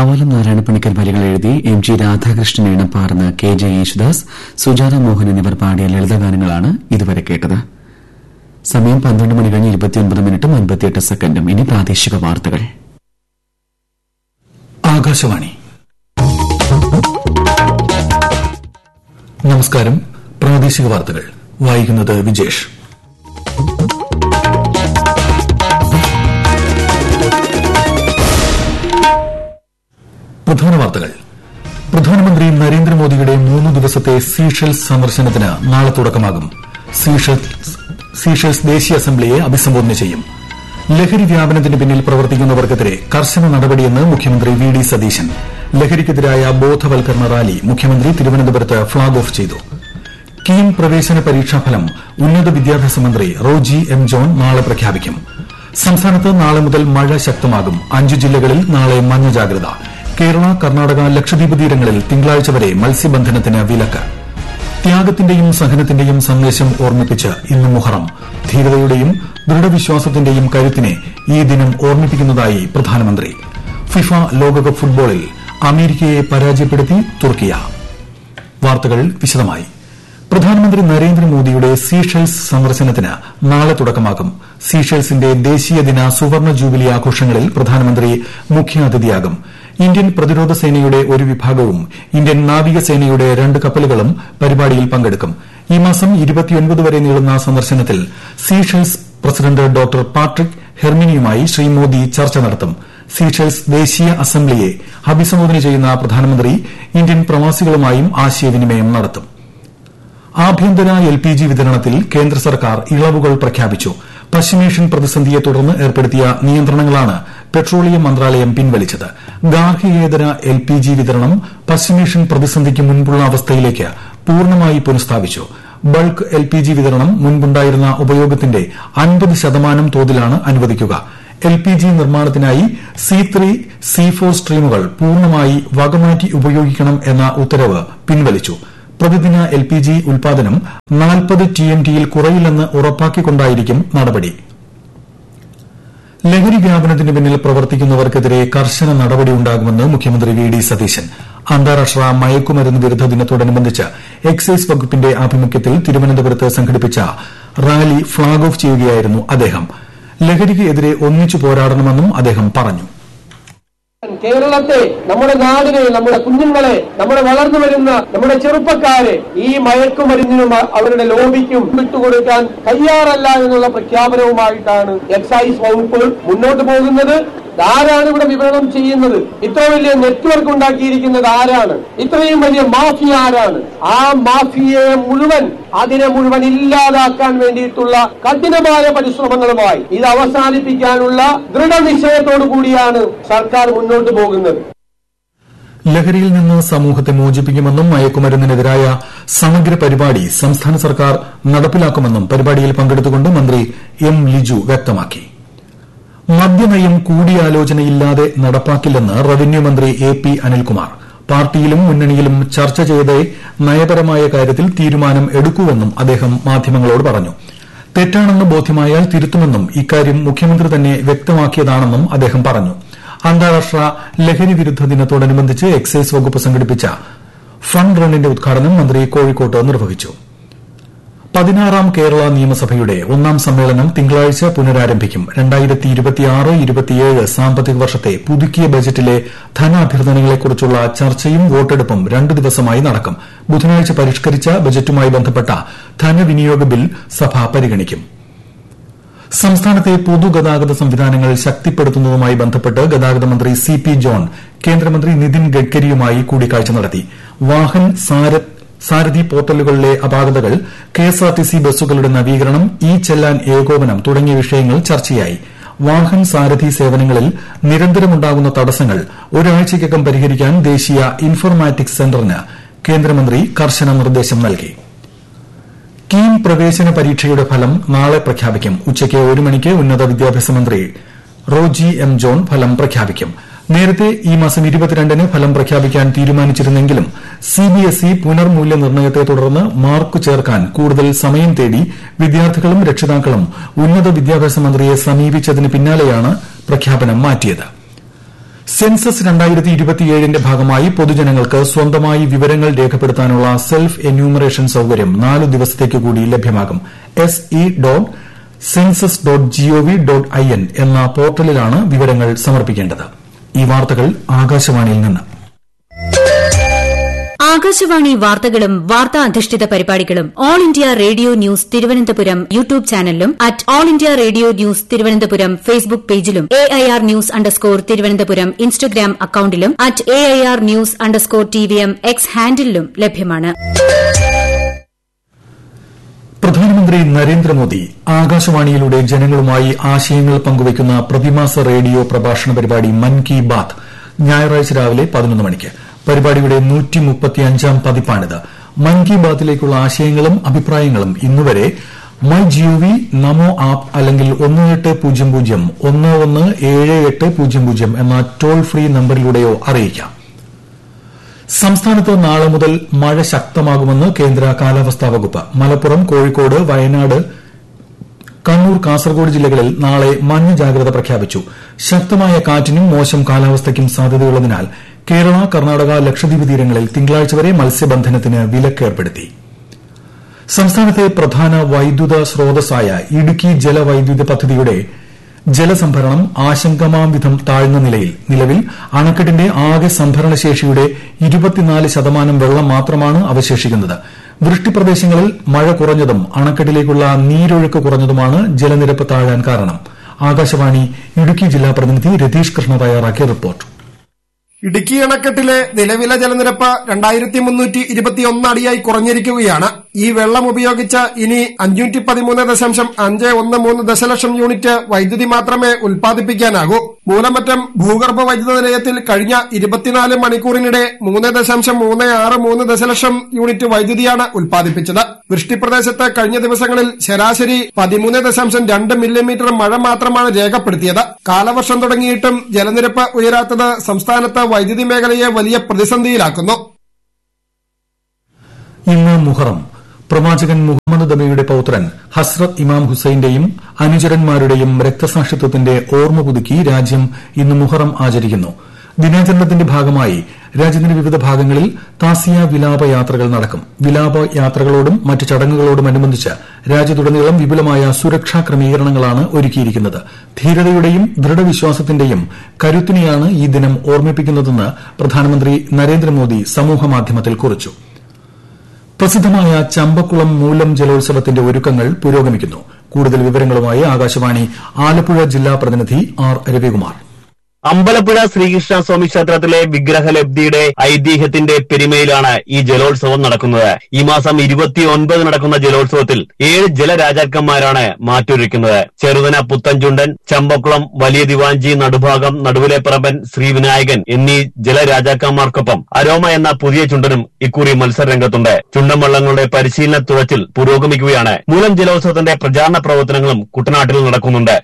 കാവാലം നാരായണപ്പണിക്കർ വരികൾ എഴുതി M G Radhakrishnan ഇണപ്പാർന്ന് കെ ജെ യേശുദാസ് സുജാത മോഹൻ എന്നിവർ പാടിയ ലളിതഗാനങ്ങളാണ് ഇതുവരെ കേട്ടത് സമയം പന്ത്രണ്ട് മണി കഴിഞ്ഞ് ഇരുപത്തിയൊൻപത് മിനിറ്റും അൻപത്തിയെട്ട് സെക്കൻഡും ഇനി പ്രാദേശിക വാർത്തകൾ ആകാശവാണി നമസ്കാരം പ്രാദേശിക വാർത്തകൾ വായിക്കുന്നത് വിജേഷ് പ്രധാന വാർത്തകൾ പ്രധാനമന്ത്രി നരേന്ദ്രമോദിയുടെ മൂന്ന് ദിവസത്തെ സീഷെൽസ് സന്ദർശനത്തിന് നാളെ തുടക്കമാകും സീഷെൽസ് ദേശീയ അസംബ്ലിയെ അഭിസംബോധന ചെയ്യും ലഹരി വ്യാപനത്തിന് പിന്നിൽ പ്രവർത്തിക്കുന്നവർക്കെതിരെ കർശന നടപടിയെന്ന് മുഖ്യമന്ത്രി വി ഡി സതീശൻ ലഹരിക്കെതിരായ ബോധവൽക്കരണ റാലി മുഖ്യമന്ത്രി തിരുവനന്തപുരത്ത് ഫ്ളാഗ് ഓഫ് ചെയ്തു കീം പ്രവേശന പരീക്ഷാഫലം ഉന്നത വിദ്യാഭ്യാസ മന്ത്രി റോജി എം ജോൺ നാളെ പ്രഖ്യാപിക്കും സംസ്ഥാനത്ത് നാളെ മുതൽ മഴ ശക്തമാകും അഞ്ച് ജില്ലകളിൽ നാളെ മഞ്ഞ ജാഗ്രത കേരള കർണാടക ലക്ഷദ്വീപ് തീരങ്ങളിൽ തിങ്കളാഴ്ച വരെ മത്സ്യബന്ധനത്തിന് വിലക്ക് ത്യാഗത്തിന്റെയും സഹനത്തിന്റെയും സന്ദേശം ഓർമ്മിപ്പിച്ച് ഇന്ന് മുഹറം ധീരതയുടെയും ദൃഢവിശ്വാസത്തിന്റെയും കരുത്തിനെ ഈ ദിനം ഓർമ്മിപ്പിക്കുന്നതായി പ്രധാനമന്ത്രി ഫിഫ ലോകകപ്പ് ഫുട്ബോളിൽ അമേരിക്കയെ പരാജയപ്പെടുത്തി തുർക്കിയ വാർത്തകൾ വിശദമായി പ്രധാനമന്ത്രി നരേന്ദ്രമോദിയുടെ സീഷെൽസ് സന്ദർശനത്തിന് നാളെ തുടക്കമാകും സീഷെൽസിന്റെ ദേശീയ ദിന സുവർണ ജൂബിലി ആഘോഷങ്ങളിൽ പ്രധാനമന്ത്രി മുഖ്യാതിഥിയാകും ഇന്ത്യൻ പ്രതിരോധ സേനയുടെ ഒരു വിഭാഗവും ഇന്ത്യൻ നാവികസേനയുടെ രണ്ട് കപ്പലുകളും പരിപാടിയിൽ പങ്കെടുക്കും ഈ മാസം വരെ നീളുന്ന സന്ദർശനത്തിൽ സീഷെൽസ് പ്രസിഡന്റ് ഡോക്ടർ പാട്രിക് ഹെർമിനിയുമായി ശ്രീ മോദി ചർച്ച നടത്തും സീഷെൽസ് ദേശീയ അസംബ്ലിയെ അഭിസംബോധന ചെയ്യുന്ന പ്രധാനമന്ത്രി ഇന്ത്യൻ പ്രവാസികളുമായും ആശയവിനിമയം നടത്തും ആഭ്യന്തര എൽ പി ജി വിതരണത്തിൽ കേന്ദ്ര സർക്കാർ ഇളവുകൾ പ്രഖ്യാപിച്ചു പശ്ചിമേഷ്യൻ പ്രതിസന്ധിയെ തുടർന്ന് ഏർപ്പെടുത്തിയ നിയന്ത്രണങ്ങളാണ് പെട്രോളിയം മന്ത്രാലയം പിൻവലിച്ചത് ഗാർഹികേതര എൽ പി ജി വിതരണം പശ്ചിമേഷ്യൻ പ്രതിസന്ധിക്ക് മുൻപുള്ള അവസ്ഥയിലേക്ക് പൂർണ്ണമായി പുനഃസ്ഥാപിച്ചു ബൾക്ക് എൽ പി ജി വിതരണം മുൻപുണ്ടായിരുന്ന ഉപയോഗത്തിന്റെ അൻപത് ശതമാനം തോതിലാണ് അനുവദിക്കുക എൽ പി ജി നിർമ്മാണത്തിനായി സി ത്രീ സി ഫോർ സ്ട്രീമുകൾ പൂർണ്ണമായി വകമാറ്റി ഉപയോഗിക്കണം എന്ന ഉത്തരവ് പിൻവലിച്ചു പ്രതിദിന എൽ പി ജി ഉൽപാദനം നാൽപ്പത് ടി എം ടിയിൽ കുറയില്ലെന്ന് ഉറപ്പാക്കിക്കൊണ്ടായിരിക്കും നടപടി ലഹരി വ്യാപനത്തിന് പിന്നിൽ പ്രവർത്തിക്കുന്നവർക്കെതിരെ കർശന നടപടിയുണ്ടാകുമെന്ന് മുഖ്യമന്ത്രി വി ഡി സതീശൻ അന്താരാഷ്ട്ര മയക്കുമരുന്ന് വിരുദ്ധ ദിനത്തോടനുബന്ധിച്ച് എക്സൈസ് വകുപ്പിന്റെ ആഭിമുഖ്യത്തിൽ തിരുവനന്തപുരത്ത് സംഘടിപ്പിച്ച റാലി ഫ്ളാഗ് ഓഫ് ചെയ്യുകയായിരുന്നു അദ്ദേഹം ലഹരിക്കെതിരെ ഒന്നിച്ചു പോരാടണമെന്നും അദ്ദേഹം പറഞ്ഞു കേരളത്തെ നമ്മുടെ നാടിനെ നമ്മുടെ കുഞ്ഞുങ്ങളെ നമ്മുടെ വളർന്നു വരുന്ന നമ്മുടെ ചെറുപ്പക്കാരെ ഈ മയക്കുമരുന്നിനും അവരുടെ ലോബിക്കും വിട്ടുകൊടുക്കാൻ തയ്യാറല്ല എന്നുള്ള പ്രഖ്യാപനവുമായിട്ടാണ് എക്സൈസ് വകുപ്പ് മുന്നോട്ട് പോകുന്നത് ആരാണ് ഇവിടെ വിതരണം ചെയ്യുന്നത് ഇത്ര വലിയ നെറ്റ്വർക്ക് ഉണ്ടാക്കിയിരിക്കുന്നത് ആരാണ് ഇത്രയും വലിയ മാഫിയ ആരാണ് ആ മാഫിയയെ മുഴുവൻ അതിനെ മുഴുവൻ ഇല്ലാതാക്കാൻ വേണ്ടിയിട്ടുള്ള കഠിനമായ പരിശ്രമങ്ങളുമായി ഇത് അവസാനിപ്പിക്കാനുള്ള ദൃഢനിശ്ചയത്തോടു കൂടിയാണ് സർക്കാർ മുന്നോട്ട് പോകുന്നത് ലഹരിയിൽ നിന്ന് സമൂഹത്തെ മോചിപ്പിക്കുമെന്നും മയക്കുമരുന്നിനെതിരായ സമഗ്ര പരിപാടി സംസ്ഥാന സർക്കാർ നടപ്പിലാക്കുമെന്നും പരിപാടിയിൽ പങ്കെടുത്തുകൊണ്ട് മന്ത്രി എം ലിജു വ്യക്തമാക്കി മദ്യനയം കൂടിയാലോചനയില്ലാതെ നടപ്പാക്കില്ലെന്ന് റവന്യൂ മന്ത്രി എ പി അനിൽകുമാർ പാർട്ടിയിലും മുന്നണിയിലും ചർച്ച ചെയ്തേ നയപരമായ കാര്യത്തിൽ തീരുമാനം എടുക്കൂവെന്നും അദ്ദേഹം മാധ്യമങ്ങളോട് പറഞ്ഞു തെറ്റാണെന്ന് ബോധ്യമായാൽ തിരുത്തുമെന്നും ഇക്കാര്യം മുഖ്യമന്ത്രി തന്നെ വ്യക്തമാക്കിയതാണെന്നും അദ്ദേഹം പറഞ്ഞു അന്താരാഷ്ട്ര ലഹരി വിരുദ്ധ ദിനത്തോടനുബന്ധിച്ച് എക്സൈസ് വകുപ്പ് സംഘടിപ്പിച്ച ഫണ്ട് റണ്ണിന്റെ ഉദ്ഘാടനം മന്ത്രി കോഴിക്കോട്ട് നിർവഹിച്ചു പതിനാറാം കേരള നിയമസഭയുടെ ഒന്നാം സമ്മേളനം തിങ്കളാഴ്ച പുനരാരംഭിക്കും സാമ്പത്തിക വർഷത്തെ പുതുക്കിയ ബജറ്റിലെ ധനാഭ്യർത്ഥനകളെക്കുറിച്ചുള്ള ചർച്ചയും വോട്ടെടുപ്പും രണ്ടു ദിവസമായി നടക്കും ബുധനാഴ്ച പരിഷ്കരിച്ച ബജറ്റുമായി ബന്ധപ്പെട്ട ധനവിനിയോഗ ബിൽ സഭ പരിഗണിക്കും സംസ്ഥാനത്തെ പൊതുഗതാഗത സംവിധാനങ്ങൾ ശക്തിപ്പെടുത്തുന്നതുമായി ബന്ധപ്പെട്ട് ഗതാഗത മന്ത്രി സി പി ജോൺ കേന്ദ്രമന്ത്രി നിതിൻ ഗഡ്കരിയുമായി കൂടിക്കാഴ്ച നടത്തി വാഹൻ സാരഥി പോർട്ടലുകളിലെ അപാകതകൾ കെഎസ്ആർടിസി ബസ്സുകളുടെ നവീകരണം ഇ ചെല്ലാൻ ഏകോപനം തുടങ്ങിയ വിഷയങ്ങൾ ചർച്ചയായി വാഹൻ സാരഥി സേവനങ്ങളിൽ നിരന്തരമുണ്ടാകുന്ന തടസ്സങ്ങൾ ഒരാഴ്ചയ്ക്കകം പരിഹരിക്കാൻ ദേശീയ ഇൻഫർമാറ്റിക്സ് സെന്ററിന് കേന്ദ്രമന്ത്രി കർശന നിർദ്ദേശം നൽകി കീം പ്രവേശന പരീക്ഷയുടെ ഫലം നാളെ പ്രഖ്യാപിക്കും ഉച്ചയ്ക്ക് ഒരു മണിക്ക് ഉന്നത വിദ്യാഭ്യാസ മന്ത്രി റോജി എം ജോൺ ഫലം പ്രഖ്യാപിക്കും നേരത്തെ ഈ മാസം ഇരുപത്തിരണ്ടിന് ഫലം പ്രഖ്യാപിക്കാൻ തീരുമാനിച്ചിരുന്നെങ്കിലും സിബിഎസ്ഇ പുനർമൂല്യനിർണ്ണയത്തെ തുടർന്ന് മാർക്ക് ചേർക്കാൻ കൂടുതൽ സമയം തേടി വിദ്യാർത്ഥികളും രക്ഷിതാക്കളും ഉന്നത വിദ്യാഭ്യാസ മന്ത്രിയെ സമീപിച്ചതിന് പിന്നാലെയാണ് പ്രഖ്യാപനം മാറ്റിയത് സെൻസസ് രണ്ടായിരത്തി ഇരുപത്തിയേഴിന്റെ ഭാഗമായി പൊതുജനങ്ങൾക്ക് സ്വന്തമായി വിവരങ്ങൾ രേഖപ്പെടുത്താനുള്ള സെൽഫ് എന്യൂമറേഷൻ സൌകര്യം നാല് ദിവസത്തേക്ക് കൂടി ലഭ്യമാകും S E dot census dot G O V dot I N എന്ന പോർട്ടലിലാണ് വിവരങ്ങൾ സമർപ്പിക്കേണ്ടത് ഈ വാർത്തകൾ ആകാശവാണിയിൽ നിന്ന് ആകാശവാണി വാർത്തകളും വാർത്താ അധിഷ്ഠിത പരിപാടികളും All India Radio news Thiruvananthapuram YouTube ചാനലിലും at All India Radio news Thiruvananthapuram Facebook പേജിലും A I R news underscore Thiruvananthapuram Instagram അക്കൌണ്ടിലും at A I R news underscore T V M X ഹാൻഡിലും ലഭ്യമാണ് പ്രധാനമന്ത്രി നരേന്ദ്രമോദി ആകാശവാണിയിലൂടെ ജനങ്ങളുമായി ആശയങ്ങൾ പങ്കുവയ്ക്കുന്ന പ്രതിമാസ റേഡിയോ പ്രഭാഷണ പരിപാടി മൻ കി ബാത് ഞായറാഴ്ച രാവിലെ പതിനൊന്ന് മണിക്ക് പരിപാടിയുടെ നൂറ്റിമുപ്പത്തിയഞ്ചാം പതിപ്പാണിത് മൻ കി ബാത്തിലേക്കുള്ള ആശയങ്ങളും അഭിപ്രായങ്ങളും ഇന്നുവരെ മൈ ജിഒവി നമോ ആപ്പ് അല്ലെങ്കിൽ ഒന്ന് എട്ട് പൂജ്യം പൂജ്യം ഒന്ന് ഒന്ന് ഏഴ് എട്ട് പൂജ്യം പൂജ്യം എന്ന ടോൾ ഫ്രീ നമ്പറിലൂടെയോ അറിയിക്കാം സംസ്ഥാനത്ത് നാളെ മുതൽ മഴ ശക്തമാകുമെന്ന് കേന്ദ്ര കാലാവസ്ഥാ വകുപ്പ് മലപ്പുറം കോഴിക്കോട് വയനാട് കണ്ണൂർ കാസർഗോഡ് ജില്ലകളിൽ നാളെ മഞ്ഞ ജാഗ്രത പ്രഖ്യാപിച്ചു ശക്തമായ കാറ്റിനും മോശം കാലാവസ്ഥയ്ക്കും സാധ്യതയുള്ളതിനാൽ കേരള കർണാടക ലക്ഷദ്വീപ് തീരങ്ങളിൽ തിങ്കളാഴ്ച വരെ മത്സ്യബന്ധനത്തിന് വിലക്കേർപ്പെടുത്തി സംസ്ഥാനത്തെ പ്രധാന വൈദ്യുത സ്രോതസ്സായ ഇടുക്കി ജലവൈദ്യുത പദ്ധതിയുടെ ജലസംഭരണം ആശങ്കമാംവിധം താഴ്ന്ന നിലയിൽ നിലവിൽ അണക്കെട്ടിന്റെ ആകെ സംഭരണശേഷിയുടെ ഇരുപത്തിനാല് ശതമാനം വെള്ളം മാത്രമാണ് അവശേഷിക്കുന്നത് വൃഷ്ടിപ്രദേശങ്ങളിൽ മഴ കുറഞ്ഞതും അണക്കെട്ടിലേക്കുള്ള നീരൊഴുക്ക് കുറഞ്ഞതുമാണ് ജലനിരപ്പ് താഴാൻ കാരണം ആകാശവാണി ഇടുക്കി ജില്ലാ പ്രതിനിധി രതീഷ് കൃഷ്ണ തയ്യാറാക്കിയ റിപ്പോർട്ട് ഇടുക്കി അണക്കെട്ടിലെ നിലവിലെ ജലനിരപ്പ് രണ്ടായിരത്തി മുന്നൂറ്റി ഇരുപത്തിയൊന്ന് അടിയായി കുറഞ്ഞിരിക്കുകയാണ് ഈ വെള്ളം ഉപയോഗിച്ച് ഇനി അഞ്ഞൂറ്റി പതിമൂന്ന് ദശാംശം അഞ്ച് ഒന്ന് മൂന്ന് ദശലക്ഷം യൂണിറ്റ് വൈദ്യുതി മാത്രമേ ഉൽപ്പാദിപ്പിക്കാനാകൂ മൂലമറ്റം ഭൂഗർഭ വൈദ്യുത നിലയത്തിൽ കഴിഞ്ഞ ഇരുപത്തിനാല് മണിക്കൂറിനിടെ മൂന്ന് ദശാംശം മൂന്ന് ആറ് മൂന്ന് ദശലക്ഷം യൂണിറ്റ് വൈദ്യുതിയാണ് ഉൽപ്പാദിപ്പിച്ചത് വൃഷ്ടിപ്രദേശത്ത് കഴിഞ്ഞ ദിവസങ്ങളിൽ ശരാശരി പതിമൂന്ന് ദശാംശം രണ്ട് മില്ലിമീറ്റർ മഴ മാത്രമാണ് രേഖപ്പെടുത്തിയത് കാലവർഷം തുടങ്ങിയിട്ടും ജലനിരപ്പ് ഉയരാത്തത് സംസ്ഥാനത്ത് വൈദ്യുതി മേഖലയെ വലിയ പ്രതിസന്ധിയിലാക്കുന്നു ഇന്ന് മുഹറം പ്രവാചകൻ മുഹമ്മദ് ദബിയുടെ പൌത്രൻ ഹസ്രത്ത് ഇമാം ഹുസൈന്റെയും അനുചരന്മാരുടെയും രക്തസാക്ഷിത്വത്തിന്റെ ഓർമ്മ പുതുക്കി രാജ്യം ഇന്ന് മുഹറം ആചരിക്കുന്നു ദിനാചരണത്തിന്റെ ഭാഗമായി രാജ്യത്തിന്റെ വിവിധ ഭാഗങ്ങളിൽ താസിയ വിലാപ യാത്രകൾ നടക്കും വിലാപ യാത്രകളോടും മറ്റ് ചടങ്ങുകളോടുമനുബന്ധിച്ച് രാജ്യത്തുടനീളം വിപുലമായ സുരക്ഷാ ക്രമീകരണങ്ങളാണ് ഒരുക്കിയിരിക്കുന്നത് ധീരതയുടെയും ദൃഢവിശ്വാസത്തിന്റെയും കരുത്തിനെയാണ് ഈ ദിനം ഓർമ്മിപ്പിക്കുന്നതെന്ന് പ്രധാനമന്ത്രി നരേന്ദ്രമോദി സമൂഹമാധ്യമത്തിൽ കുറിച്ചു പ്രസിദ്ധമായ ചമ്പക്കുളം മൂലം ജലോത്സവത്തിന്റെ ഒരുക്കങ്ങൾ പുരോഗമിക്കുന്നു കൂടുതൽ വിവരങ്ങളുമായി ആകാശവാണി ആലപ്പുഴ ജില്ലാ പ്രതിനിധി ആർ രവികുമാർ അമ്പലപ്പുഴ ശ്രീകൃഷ്ണ സ്വാമി ക്ഷേത്രത്തിലെ വിഗ്രഹലബ്ധിയുടെ ഐതിഹ്യത്തിന്റെ പെരുമയിലാണ് ഈ ജലോത്സവം നടക്കുന്നത് ഈ മാസം ഇരുപത്തിയൊൻപത് നടക്കുന്ന ജലോത്സവത്തിൽ ഏഴ് ജലരാജാക്കന്മാരാണ് മാറ്റൊരുക്കുന്നത് ചെറുതന പുത്തൻചുണ്ടൻ ചമ്പക്കുളം വലിയ ദിവാഞ്ചി നടുഭാഗം നടുവിലെപ്പറമ്പൻ ശ്രീവിനായകൻ എന്നീ ജലരാജാക്കന്മാർക്കൊപ്പം അരോമ എന്ന പുതിയ ചുണ്ടനും ഇക്കുറി മത്സരരംഗത്തുണ്ട് ചുണ്ടൻ വള്ളങ്ങളുടെ പരിശീലന തുഴച്ചിൽ പുരോഗമിക്കുകയാണ് മൂലം ജലോത്സവത്തിന്റെ പ്രചാരണ പ്രവർത്തനങ്ങളും കുട്ടനാട്ടിൽ നടക്കുന്നുണ്ട്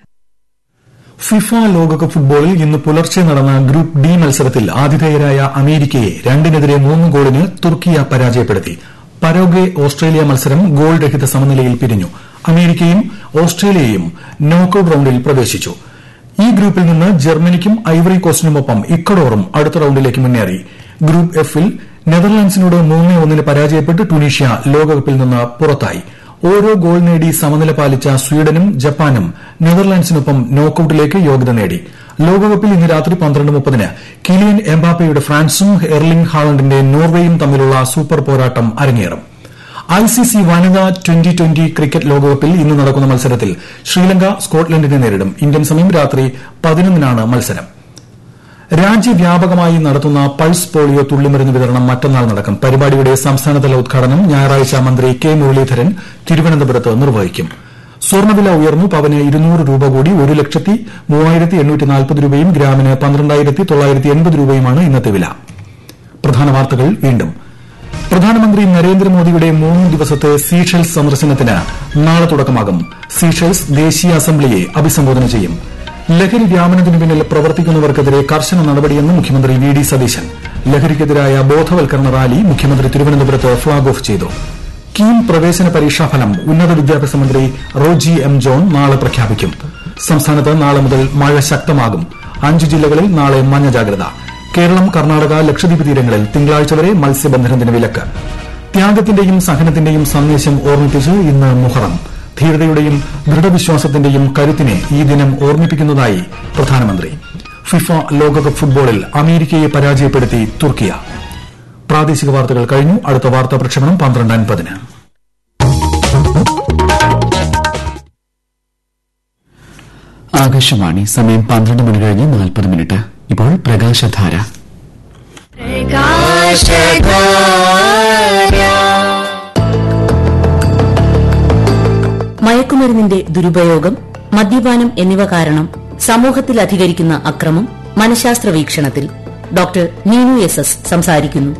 ഫിഫ ലോകകപ്പ് ഫുട്ബോളിൽ ഇന്ന് പുലർച്ചെ നടന്ന ഗ്രൂപ്പ് ഡി മത്സരത്തിൽ ആതിഥേയരായ അമേരിക്കയെ രണ്ടിനെതിരെ മൂന്ന് ഗോളിന് തുർക്കിയ പരാജയപ്പെടുത്തി പരോഗ്വെ ഓസ്ട്രേലിയ മത്സരം ഗോൾ രഹിത സമനിലയിൽ പിരിഞ്ഞു അമേരിക്കയും ഓസ്ട്രേലിയയും നോക്കൌട്ട് റൌണ്ടിൽ പ്രവേശിച്ചു ഈ ഗ്രൂപ്പിൽ നിന്ന് ജർമ്മനിക്കും ഐവറി കോസ്റ്റിനുമൊപ്പം ഇക്കഡോറും അടുത്ത റൌണ്ടിലേക്ക് മുന്നേറി ഗ്രൂപ്പ് എഫിൽ നെതർലാൻഡ്സിനോട് മൂന്ന് ഒന്നിന് പരാജയപ്പെട്ട് ടുണീഷ്യ ലോകകപ്പിൽ നിന്ന് പുറത്തായി ഓരോ ഗോൾ നേടി സമനില പാലിച്ച സ്വീഡനും ജപ്പാനും നെതർലാൻഡ്സിനൊപ്പം നോക്കൌട്ടിലേക്ക് യോഗ്യത നേടി ലോകകപ്പിൽ ഇന്ന് രാത്രി പന്ത്രണ്ട് മുപ്പതിന് കിലിയൻ എംബാപ്പയുടെ ഫ്രാൻസും എർലിംഗ് ഹാളണ്ടിന്റെ നോർവേയും തമ്മിലുള്ള സൂപ്പർ പോരാട്ടം അരങ്ങേറും ഐസിസി വനിതാ ട്വന്റി ട്വന്റി ക്രിക്കറ്റ് ലോകകപ്പിൽ ഇന്ന് നടക്കുന്ന മത്സരത്തിൽ ശ്രീലങ്ക സ്കോട്ട്ലൻഡിനെ നേരിടും ഇന്ത്യൻ സമയം രാത്രി പതിനൊന്നിനാണ് മത്സരം രാജ്യവ്യാപകമായി നടത്തുന്ന പൾസ് പോളിയോ തുള്ളിമരുന്ന് വിതരണം മറ്റന്നാൾ നടക്കും പരിപാടിയുടെ സംസ്ഥാനതല ഉദ്ഘാടനം ഞായറാഴ്ച മന്ത്രി കെ മുരളീധരൻ തിരുവനന്തപുരത്ത് നിർവഹിക്കും സ്വർണ്ണവില ഉയർന്നു പവന് ഇരുന്നൂറ് രൂപ കൂടി ഒരു ലക്ഷത്തി മൂവായിരത്തി എണ്ണൂറ്റി നാൽപ്പത് രൂപയും ഗ്രാമിന് പന്ത്രണ്ടായിരത്തി തൊള്ളായിരത്തി എൺപത് രൂപയുമാണ് ഇന്നത്തെ വില പ്രധാന വാർത്തകൾ വീണ്ടും പ്രധാനമന്ത്രി നരേന്ദ്രമോദിയുടെ മൂന്ന് ദിവസത്തെ സീഷെൽസ് സന്ദർശനത്തിന് നാളെ തുടക്കമാകും സീഷെൽസ് ദേശീയ അസംബ്ലിയെ അഭിസംബോധന ചെയ്യും ലഹരി വ്യാപനത്തിനു പിന്നിൽ പ്രവർത്തിക്കുന്നവർക്കെതിരെ കർശന നടപടിയെന്ന് മുഖ്യമന്ത്രി വി ഡി സതീശൻ ലഹരിക്കെതിരായ ബോധവൽക്കരണ റാലി മുഖ്യമന്ത്രി തിരുവനന്തപുരത്ത് ഫ്ളാഗ് ഓഫ് ചെയ്തു കീം പ്രവേശന പരീക്ഷാഫലം ഉന്നത വിദ്യാഭ്യാസ മന്ത്രി റോജി എം ജോൺ നാളെ പ്രഖ്യാപിക്കും സംസ്ഥാനത്ത് നാളെ മുതൽ മഴ ശക്തമാകും അഞ്ച് ജില്ലകളിൽ നാളെ മഞ്ഞ ജാഗ്രത കേരളം കർണാടക ലക്ഷദ്വീപ് തീരങ്ങളിൽ തിങ്കളാഴ്ച വരെ മത്സ്യബന്ധനത്തിന് വിലക്ക് ത്യാഗത്തിന്റെയും സഹനത്തിന്റെയും സന്ദേശം ഓർമ്മിപ്പിച്ച് ഇന്ന് മുഹറം ധീരതയുടെയും ദൃഢവിശ്വാസത്തിന്റെയും കരുത്തിനെ ഈ ദിനം ഓർമ്മിപ്പിക്കുന്നതായി പ്രധാനമന്ത്രി ഫിഫ ലോകകപ്പ് ഫുട്ബോളിൽ അമേരിക്കയെ പരാജയപ്പെടുത്തി തുർക്കിയ പ്രാദേശിക വാർത്തകൾ കഴിഞ്ഞു അടുത്ത വാർത്താ പ്രക്ഷേപണം പന്ത്രണ്ട് അൻപതിന് ആകാശവാണി സമയം പന്ത്രണ്ട് മണി കഴിഞ്ഞ് നാൽപ്പത് മിനിറ്റ് ഇപ്പോൾ പ്രകാശധാര മയക്കുമരുന്നിന്റെ ദുരുപയോഗം മദ്യപാനം എന്നിവ കാരണം സമൂഹത്തിൽ അധികരിക്കുന്ന അക്രമം മനഃശാസ്ത്ര വീക്ഷണത്തിൽ ഡോക്ടർ നീനു എസ് എസ് സംസാരിക്കുന്നു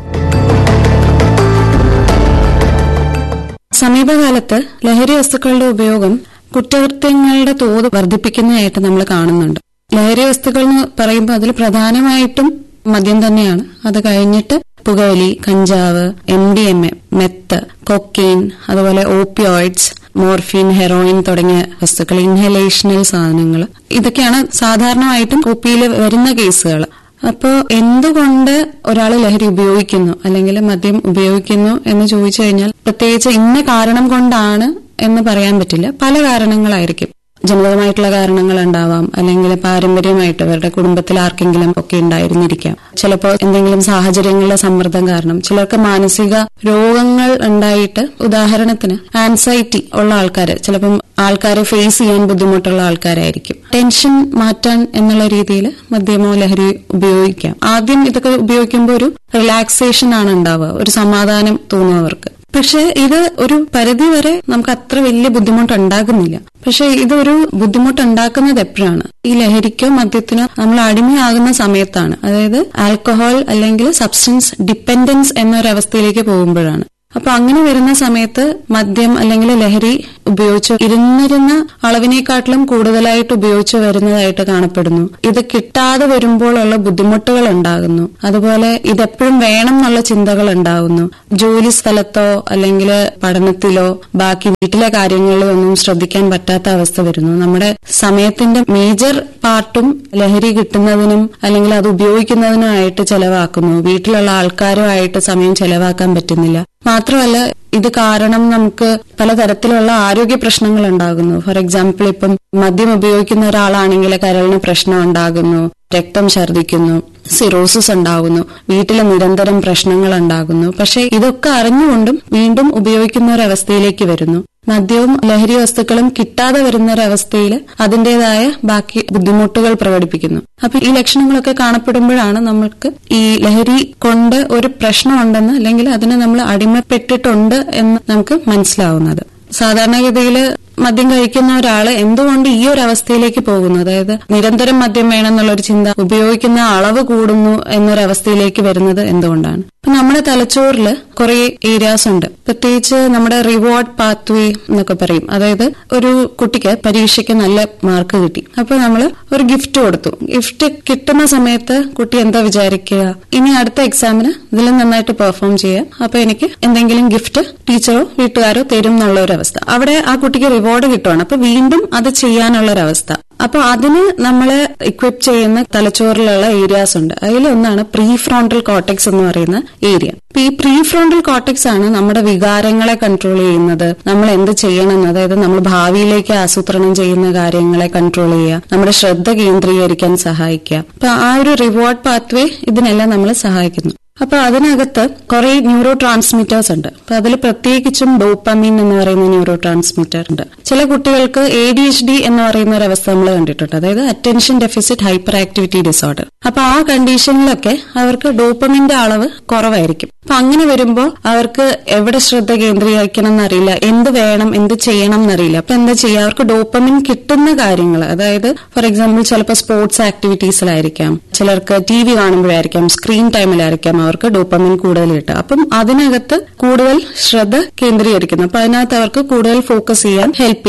സമീപകാലത്ത് ലഹരി വസ്തുക്കളുടെ ഉപയോഗം കുറ്റകൃത്യങ്ങളുടെ തോത് വർദ്ധിപ്പിക്കുന്നതായിട്ട് നമ്മൾ കാണുന്നുണ്ട് ലഹരി വസ്തുക്കൾ എന്ന് പറയുമ്പോൾ അതിൽ പ്രധാനമായിട്ടും മദ്യം തന്നെയാണ് അത് കഴിഞ്ഞിട്ട് പുകവലി കഞ്ചാവ് M D M A meth cocaine അതുപോലെ ഓപ്പിയോയിഡ്സ് മോർഫിൻ ഹെറോയിൻ തുടങ്ങിയ വസ്തുക്കൾ ഇൻഹലേഷണൽ സാധനങ്ങൾ ഇതൊക്കെയാണ് സാധാരണമായിട്ടും ഒപ്പിയിൽ വരുന്ന കേസുകൾ അപ്പോൾ എന്തുകൊണ്ട് ഒരാൾ ലഹരി ഉപയോഗിക്കുന്നു അല്ലെങ്കിൽ മദ്യം ഉപയോഗിക്കുന്നു എന്ന് ചോദിച്ചു കഴിഞ്ഞാൽ പ്രത്യേകിച്ച് ഇന്ന കാരണം കൊണ്ടാണ് എന്ന് പറയാൻ പറ്റില്ല പല കാരണങ്ങളായിരിക്കും ജനിതകമായിട്ടുള്ള കാരണങ്ങൾ ഉണ്ടാവാം അല്ലെങ്കിൽ പാരമ്പര്യമായിട്ട് അവരുടെ കുടുംബത്തിൽ ആർക്കെങ്കിലും ഒക്കെ ഉണ്ടായിരുന്നിരിക്കാം ചിലപ്പോൾ എന്തെങ്കിലും സാഹചര്യങ്ങളിലെ സമ്മർദ്ദം കാരണം ചിലർക്ക് മാനസിക രോഗങ്ങൾ ഉണ്ടായിട്ട് ഉദാഹരണത്തിന് ആൻസൈറ്റി ഉള്ള ആൾക്കാർ ചിലപ്പം ആൾക്കാരെ ഫേസ് ചെയ്യാൻ ബുദ്ധിമുട്ടുള്ള ആൾക്കാരായിരിക്കും ടെൻഷൻ മാറ്റാൻ എന്നുള്ള രീതിയിൽ മദ്യമോ ലഹരി ഉപയോഗിക്കാം ആദ്യം ഇതൊക്കെ ഉപയോഗിക്കുമ്പോൾ ഒരു റിലാക്സേഷൻ ആണ് ഉണ്ടാവുക ഒരു സമാധാനം തോന്നുന്നവർക്ക് പക്ഷെ ഇത് ഒരു പരിധി വരെ നമുക്ക് അത്ര വലിയ ബുദ്ധിമുട്ടുണ്ടാകുന്നില്ല പക്ഷെ ഇതൊരു ബുദ്ധിമുട്ടുണ്ടാക്കുന്നത് എപ്പോഴാണ് ഈ ലഹരിക്കോ മദ്യത്തിനോ നമ്മൾ അടിമയാകുന്ന സമയത്താണ് അതായത് ആൽക്കഹോൾ അല്ലെങ്കിൽ സബ്സ്റ്റൻസ് ഡിപ്പെൻഡൻസ് എന്നൊരവസ്ഥയിലേക്ക് പോകുമ്പോഴാണ് അപ്പൊ അങ്ങനെ വരുന്ന സമയത്ത് മദ്യം അല്ലെങ്കിൽ ലഹരി ഉപയോഗിച്ച് ഇരുന്നിരുന്ന അളവിനേക്കാട്ടിലും കൂടുതലായിട്ട് ഉപയോഗിച്ച് വരുന്നതായിട്ട് കാണപ്പെടുന്നു ഇത് കിട്ടാതെ വരുമ്പോഴുള്ള ബുദ്ധിമുട്ടുകൾ ഉണ്ടാകുന്നു അതുപോലെ ഇതെപ്പോഴും വേണം എന്നുള്ള ചിന്തകൾ ഉണ്ടാകുന്നു ജോലി സ്ഥലത്തോ അല്ലെങ്കിൽ പഠനത്തിലോ ബാക്കി വീട്ടിലെ കാര്യങ്ങളിലോ ഒന്നും ശ്രദ്ധിക്കാൻ പറ്റാത്ത അവസ്ഥ വരുന്നു നമ്മുടെ സമയത്തിന്റെ മേജർ പാർട്ടും ലഹരി കിട്ടുന്നതിനും അല്ലെങ്കിൽ അത് ഉപയോഗിക്കുന്നതിനുമായിട്ട് ചെലവാക്കുന്നു വീട്ടിലുള്ള ആൾക്കാരുമായിട്ട് സമയം ചെലവാക്കാൻ പറ്റുന്നില്ല മാത്രമല്ല ഇത് കാരണം നമുക്ക് പലതരത്തിലുള്ള ആരോഗ്യ പ്രശ്നങ്ങൾ ഉണ്ടാകുന്നു ഫോർ എക്സാമ്പിൾ ഇപ്പം മദ്യം ഉപയോഗിക്കുന്ന ഒരാളാണെങ്കിൽ കരളിന് പ്രശ്നം ഉണ്ടാകുന്നു രക്തം ഛർദ്ദിക്കുന്നു സിറോസിസ് ഉണ്ടാകുന്നു വീട്ടിൽ നിരന്തരം പ്രശ്നങ്ങൾ ഉണ്ടാകുന്നു പക്ഷെ ഇതൊക്കെ അറിഞ്ഞുകൊണ്ടും വീണ്ടും ഉപയോഗിക്കുന്ന ഒരവസ്ഥയിലേക്ക് വരുന്നു മദ്യവും ലഹരി വസ്തുക്കളും കിട്ടാതെ വരുന്ന ഒരവസ്ഥയിൽ അതിന്റേതായ ബാക്കി ബുദ്ധിമുട്ടുകൾ പ്രകടിപ്പിക്കുന്നു അപ്പൊ ഈ ലക്ഷണങ്ങളൊക്കെ കാണപ്പെടുമ്പോഴാണ് നമ്മൾക്ക് ഈ ലഹരി കൊണ്ട് ഒരു പ്രശ്നമുണ്ടെന്ന് അല്ലെങ്കിൽ അതിന് നമ്മൾ അടിമപ്പെട്ടിട്ടുണ്ട് എന്ന് നമുക്ക് മനസ്സിലാവുന്നത് സാധാരണഗതിയിൽ മദ്യം കഴിക്കുന്ന ഒരാള് എന്തുകൊണ്ട് ഈ ഒരു അവസ്ഥയിലേക്ക് പോകുന്നു അതായത് നിരന്തരം മദ്യം വേണമെന്നുള്ള ഒരു ചിന്ത ഉപയോഗിക്കുന്ന അളവ് കൂടുന്നു എന്നൊരവസ്ഥയിലേക്ക് വരുന്നത് എന്തുകൊണ്ടാണ് ഇപ്പൊ നമ്മുടെ തലച്ചോറിൽ കുറെ ഏരിയാസ് ഉണ്ട് പ്രത്യേകിച്ച് നമ്മുടെ റിവാർഡ് പാത്വേ എന്നൊക്കെ പറയും അതായത് ഒരു കുട്ടിക്ക് പരീക്ഷയ്ക്ക് നല്ല മാർക്ക് കിട്ടി അപ്പൊ നമ്മൾ ഒരു ഗിഫ്റ്റ് കൊടുത്തു ഗിഫ്റ്റ് കിട്ടുന്ന സമയത്ത് കുട്ടി എന്താ വിചാരിക്കുക ഇനി അടുത്ത എക്സാമിന് ഇതിൽ നന്നായിട്ട് പെർഫോം ചെയ്യാം അപ്പൊ എനിക്ക് എന്തെങ്കിലും ഗിഫ്റ്റ് ടീച്ചറോ വീട്ടുകാരോ തരും എന്നുള്ള ഒരു അവസ്ഥ അവിടെ ആ കുട്ടിക്ക് റിവാർഡ് കിട്ടുവാണ് അപ്പൊ വീണ്ടും അത് ചെയ്യാനുള്ള ഒരു അവസ്ഥ അപ്പൊ അതിന് നമ്മളെ ഇക്വിപ്പ് ചെയ്യുന്ന തലച്ചോറിലുള്ള ഏരിയാസ് ഉണ്ട് അതിലൊന്നാണ് പ്രീ ഫ്രോണ്ടൽ കോട്ടക്സ് എന്ന് പറയുന്ന ഏരിയ ഈ പ്രീ ഫ്രോണ്ടൽ കോട്ടക്സ് ആണ് നമ്മുടെ വികാരങ്ങളെ കൺട്രോൾ ചെയ്യുന്നത് നമ്മൾ എന്ത് ചെയ്യണം അതായത് നമ്മൾ ഭാവിയിലേക്ക് ആസൂത്രണം ചെയ്യുന്ന കാര്യങ്ങളെ കൺട്രോൾ ചെയ്യുക നമ്മുടെ ശ്രദ്ധ കേന്ദ്രീകരിക്കാൻ സഹായിക്കുക അപ്പൊ ആ ഒരു റിവാർഡ് പാത്വേ ഇതിനെല്ലാം നമ്മളെ സഹായിക്കുന്നു അപ്പൊ അതിനകത്ത് കുറെ ന്യൂറോ ട്രാൻസ്മിറ്റേഴ്സ് ഉണ്ട് അപ്പൊ അതിൽ പ്രത്യേകിച്ചും ഡോപ്പമിൻ എന്ന് പറയുന്ന ന്യൂറോ ട്രാൻസ്മിറ്റർ ഉണ്ട് ചില കുട്ടികൾക്ക് എ ഡി എച്ച് ഡി എന്ന് പറയുന്ന ഒരു അവസ്ഥ നമ്മൾ കണ്ടിട്ടുണ്ട് അതായത് attention deficit hyperactivity disorder അപ്പൊ ആ കണ്ടീഷനിലൊക്കെ അവർക്ക് ഡോപ്പമിന്റെ അളവ് കുറവായിരിക്കും അപ്പൊ അങ്ങനെ വരുമ്പോൾ അവർക്ക് എവിടെ ശ്രദ്ധ കേന്ദ്രീകരിക്കണം എന്നറിയില്ല എന്ത് വേണം എന്ത് ചെയ്യണം എന്നറിയില്ല അപ്പൊ എന്താ ചെയ്യുക അവർക്ക് ഡോപ്പമിൻ കിട്ടുന്ന കാര്യങ്ങൾ അതായത് ഫോർ എക്സാമ്പിൾ ചിലപ്പോൾ സ്പോർട്സ് ആക്ടിവിറ്റീസിലായിരിക്കാം ചിലർക്ക് ടി വി കാണുമ്പോഴായിരിക്കാം സ്ക്രീൻ ടൈമിലായിരിക്കാം അവർക്ക് ഡോപ്പമിൻ കൂടുതൽ കിട്ടുക അപ്പം അതിനകത്ത് കൂടുതൽ ശ്രദ്ധ കേന്ദ്രീകരിക്കുന്നു അപ്പൊ അതിനകത്ത് അവർക്ക് കൂടുതൽ ഫോക്കസ് ചെയ്യാൻ ഹെൽപ്പ് ചെയ്യുന്നു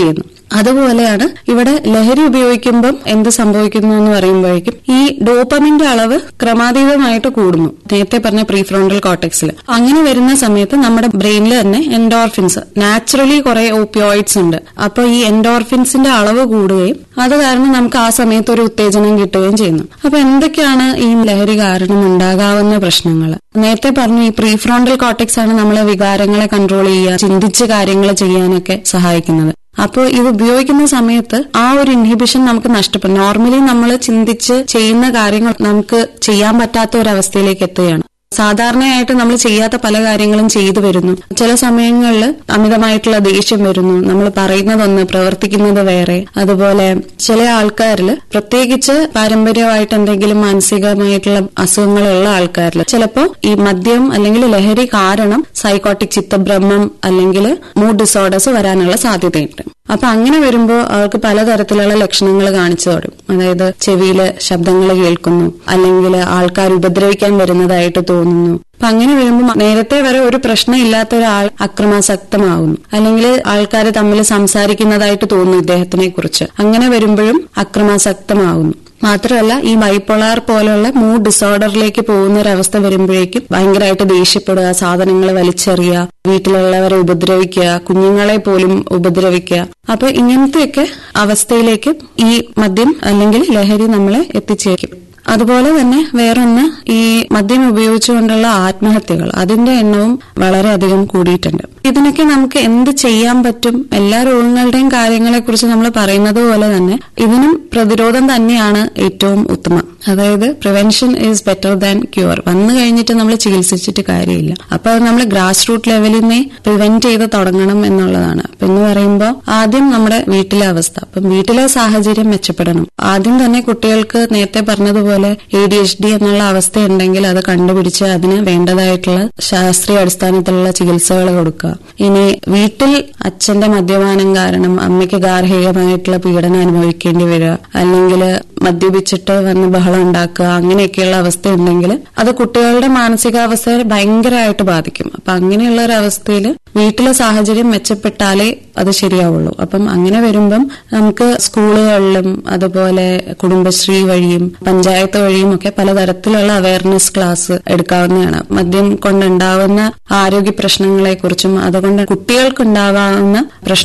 അതുപോലെയാണ് ഇവിടെ ലഹരി ഉപയോഗിക്കുമ്പം എന്ത് സംഭവിക്കുന്നു എന്ന് പറയുമ്പോഴേക്കും ഈ ഡോപ്പമിന്റെ അളവ് ക്രമാതീതമായിട്ട് കൂടുന്നു നേരത്തെ പറഞ്ഞ പ്രീഫ്രോണ്ടൽ കോട്ടക്സിൽ അങ്ങനെ വരുന്ന സമയത്ത് നമ്മുടെ ബ്രെയിനിൽ തന്നെ എൻഡോർഫിൻസ് നാച്ചുറലി കുറെ ഓപ്പിയോയിഡ്സ് ഉണ്ട് അപ്പൊ ഈ എൻഡോർഫിൻസിന്റെ അളവ് കൂടുകയും അത് കാരണം നമുക്ക് ആ സമയത്ത് ഒരു ഉത്തേജനം കിട്ടുകയും ചെയ്യുന്നു അപ്പൊ എന്തൊക്കെയാണ് ഈ ലഹരി കാരണം ഉണ്ടാകാവുന്ന പ്രശ്നങ്ങൾ നേരത്തെ പറഞ്ഞു ഈ പ്രീഫ്രോണ്ടൽ കോട്ടക്സ് ആണ് നമ്മളെ വികാരങ്ങളെ കൺട്രോൾ ചെയ്യുക ചിന്തിച്ച് കാര്യങ്ങൾ ചെയ്യാനൊക്കെ സഹായിക്കുന്നത് അപ്പോൾ ഇത് ഉപയോഗിക്കുന്ന സമയത്ത് ആ ഒരു ഇൻഹിബിഷൻ നമുക്ക് നഷ്ടപ്പെടും നോർമലി നമ്മൾ ചിന്തിച്ച് ചെയ്യുന്ന കാര്യങ്ങൾ നമുക്ക് ചെയ്യാൻ പറ്റാത്ത ഒരു അവസ്ഥയിലേക്ക് എത്തുകയാണ് സാധാരണയായിട്ട് നമ്മൾ ചെയ്യാത്ത പല കാര്യങ്ങളും ചെയ്തു വരുന്നു ചില സമയങ്ങളിൽ അമിതമായിട്ടുള്ള ദേഷ്യം വരുന്നു നമ്മൾ പറയുന്നതൊന്ന് പ്രവർത്തിക്കുന്നത് വേറെ അതുപോലെ ചില ആൾക്കാരിൽ പ്രത്യേകിച്ച് പാരമ്പര്യമായിട്ട് എന്തെങ്കിലും മാനസികമായിട്ടുള്ള അസുഖങ്ങളുള്ള ആൾക്കാരിൽ ചിലപ്പോൾ ഈ മദ്യം അല്ലെങ്കിൽ ലഹരി കാരണം സൈക്കോട്ടിക് ചിത്തഭ്രമം അല്ലെങ്കിൽ മൂഡ് ഡിസോർഡേഴ്സ് വരാനുള്ള സാധ്യതയുണ്ട് അപ്പൊ അങ്ങനെ വരുമ്പോൾ അവർക്ക് പലതരത്തിലുള്ള ലക്ഷണങ്ങൾ കാണിച്ചു തുടങ്ങും അതായത് ചെവിയില് ശബ്ദങ്ങൾ കേൾക്കുന്നു അല്ലെങ്കിൽ ആൾക്കാർ ഉപദ്രവിക്കാൻ വരുന്നതായിട്ട് തോന്നുന്നു അപ്പൊ അങ്ങനെ വരുമ്പോൾ നേരത്തെ വരെ ഒരു പ്രശ്നം ഇല്ലാത്ത ഒരാൾ അക്രമാസക്തമാകുന്നു അല്ലെങ്കിൽ ആൾക്കാർ തമ്മിൽ സംസാരിക്കുന്നതായിട്ട് തോന്നുന്നു ഇദ്ദേഹത്തിനെ കുറിച്ച് അങ്ങനെ വരുമ്പോഴും അക്രമാസക്തമാകുന്നു മാത്രമല്ല ഈ ബൈപ്പോളാർ പോലുള്ള മൂഡ് ഡിസോർഡറിലേക്ക് പോകുന്ന ഒരു അവസ്ഥ വരുമ്പോഴേക്കും ഭയങ്കരമായിട്ട് ദേഷ്യപ്പെടുക സാധനങ്ങൾ വലിച്ചെറിയുക വീട്ടിലുള്ളവരെ ഉപദ്രവിക്കുക കുഞ്ഞുങ്ങളെ പോലും ഉപദ്രവിക്കുക അപ്പൊ ഇങ്ങനത്തെയൊക്കെ അവസ്ഥയിലേക്ക് ഈ മദ്യം അല്ലെങ്കിൽ ലഹരി നമ്മളെ എത്തിച്ചേക്കും അതുപോലെ തന്നെ വേറൊന്ന് ഈ മദ്യം ഉപയോഗിച്ചുകൊണ്ടുള്ള ആത്മഹത്യകൾ അതിന്റെ എണ്ണവും വളരെയധികം കൂടിയിട്ടുണ്ട് ഇതിനൊക്കെ നമുക്ക് എന്ത് ചെയ്യാൻ പറ്റും എല്ലാ രോഗങ്ങളുടെയും കാര്യങ്ങളെ കുറിച്ച് നമ്മൾ പറയുന്നത് പോലെ തന്നെ ഇതിനും പ്രതിരോധം തന്നെയാണ് ഏറ്റവും ഉത്തമം അതായത് prevention is better than cure വന്നു കഴിഞ്ഞിട്ട് നമ്മൾ ചികിത്സിച്ചിട്ട് കാര്യമില്ല അപ്പൊ അത് നമ്മൾ ഗ്രാസ് റൂട്ട് ലെവലിൽ നിന്നേ പ്രിവെന്റ് ചെയ്ത് തുടങ്ങണം എന്നുള്ളതാണ് അപ്പൊ എന്ന് പറയുമ്പോൾ ആദ്യം നമ്മുടെ വീട്ടിലെ അവസ്ഥ അപ്പം വീട്ടിലെ സാഹചര്യം മെച്ചപ്പെടണം ആദ്യം തന്നെ കുട്ടികൾക്ക് നേരത്തെ പറഞ്ഞതുപോലെ എ ഡി എച്ച് ഡി എന്നുള്ള അവസ്ഥ ഉണ്ടെങ്കിൽ അത് കണ്ടുപിടിച്ച് അതിന് വേണ്ടതായിട്ടുള്ള ശാസ്ത്രീയ അടിസ്ഥാനത്തിലുള്ള ചികിത്സകൾ കൊടുക്കുക ഇനി വീട്ടിൽ അച്ഛന്റെ മദ്യപാനം കാരണം അമ്മയ്ക്ക് ഗാർഹികമായിട്ടുള്ള പീഡനം അനുഭവിക്കേണ്ടി വരിക അല്ലെങ്കിൽ മദ്യപിച്ചിട്ട് വന്ന് ബഹളം ഉണ്ടാക്കുക അങ്ങനെയൊക്കെയുള്ള അവസ്ഥ ഉണ്ടെങ്കിൽ അത് കുട്ടികളുടെ മാനസികാവസ്ഥയെ ഭയങ്കരമായിട്ട് ബാധിക്കും അപ്പൊ അങ്ങനെയുള്ള ഒരു അവസ്ഥയിൽ വീട്ടിലെ സാഹചര്യം മെച്ചപ്പെട്ടാലേ അത് ശരിയാവുള്ളൂ അപ്പം അങ്ങനെ വരുമ്പം നമുക്ക് സ്കൂളുകളിലും അതുപോലെ കുടുംബശ്രീ വഴിയും പഞ്ചായത്ത് വഴിയും ഒക്കെ പലതരത്തിലുള്ള അവയർനെസ് ക്ലാസ് എടുക്കാവുന്നതാണ് മദ്യം കൊണ്ടുണ്ടാവുന്ന ആരോഗ്യ പ്രശ്നങ്ങളെക്കുറിച്ചും അതുകൊണ്ട് കുട്ടികൾക്കുണ്ടാവാവുന്ന പ്രശ്ന